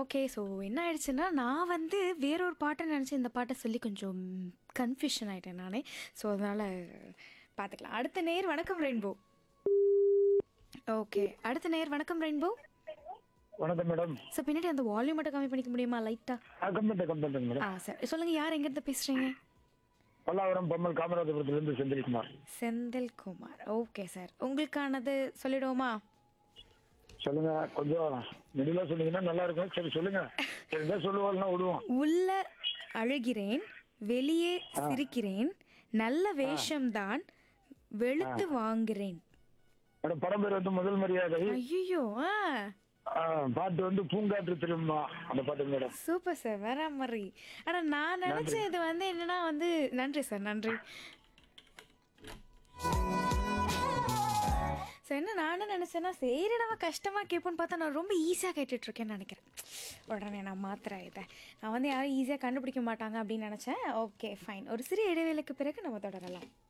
okay so என்ன ஆயிடுச்சுன்னா நான் வந்து வேறொரு பாட்டை நினச்சி இந்த பாட்டை சொல்லி கொஞ்சம் கன்ஃபியூஷன் ஆயிட்டேன் நானே ஸோ அதனால் பார்த்துக்கலாம் அடுத்த நேர் வணக்கம் ரெயின்போ ஓகே அடுத்த நேர் வணக்கம் ரெயின்போ வணக்கம் மேடம் ஸோ பின்னாடி அந்த வால்யூம் மட்டும் கம்மி பண்ணிக்க முடியுமா லைட்டாக கம்பெனி கம்பெனி மேடம் ஆ சார் சொல்லுங்கள் யார் எங்கேருந்து பேசுகிறீங்க பல்லாவரம் பொம்மல் காமராஜபுரத்திலிருந்து செந்தில்குமார் செந்தில்குமார் ஓகே சார் உங்களுக்கானது சொல்லிடுவோமா சொல்லுங்க கொஞ்சம் நெடிலா சொன்னீங்கன்னா நல்லா இருக்கும் சரி சொல்லுங்க சரிதான் சொல்லுவாள்னா விடுவோம் உள்ள அழுகிறேன் வெளியே சிரிக்கிறேன் நல்ல வேஷம்தான் வெளுத்து வாங்குறேன் மேடம் படம் பேர் வந்து முதல் மரியாதை ஐயோ ஆ ஆ, பாட்டு வந்து பூங்காற்று திரும்பா அந்த பாட்டு மேடம் சூப்பர் சார் வேற மாதிரி ஆனா நான் நினைச்சேன் இது வந்து என்னன்னா வந்து நன்றி சார் நன்றி ஸோ என்ன நான் என்ன நினச்சேன்னா சரி நம்ம கஷ்டமாக கேட்போன்னு பார்த்தா நான் ரொம்ப ஈஸியாக கேட்டுட்டு இருக்கேன்னு நினைக்கிறேன் உடனே நான் மாத்துறேன் இதை நான் வந்து யாரும் ஈஸியாக கண்டுபிடிக்க மாட்டாங்க அப்படின்னு நினச்சேன் ஓகே ஃபைன் ஒரு சிறிய இடைவேளைக்கு பிறகு நம்ம தொடரலாம்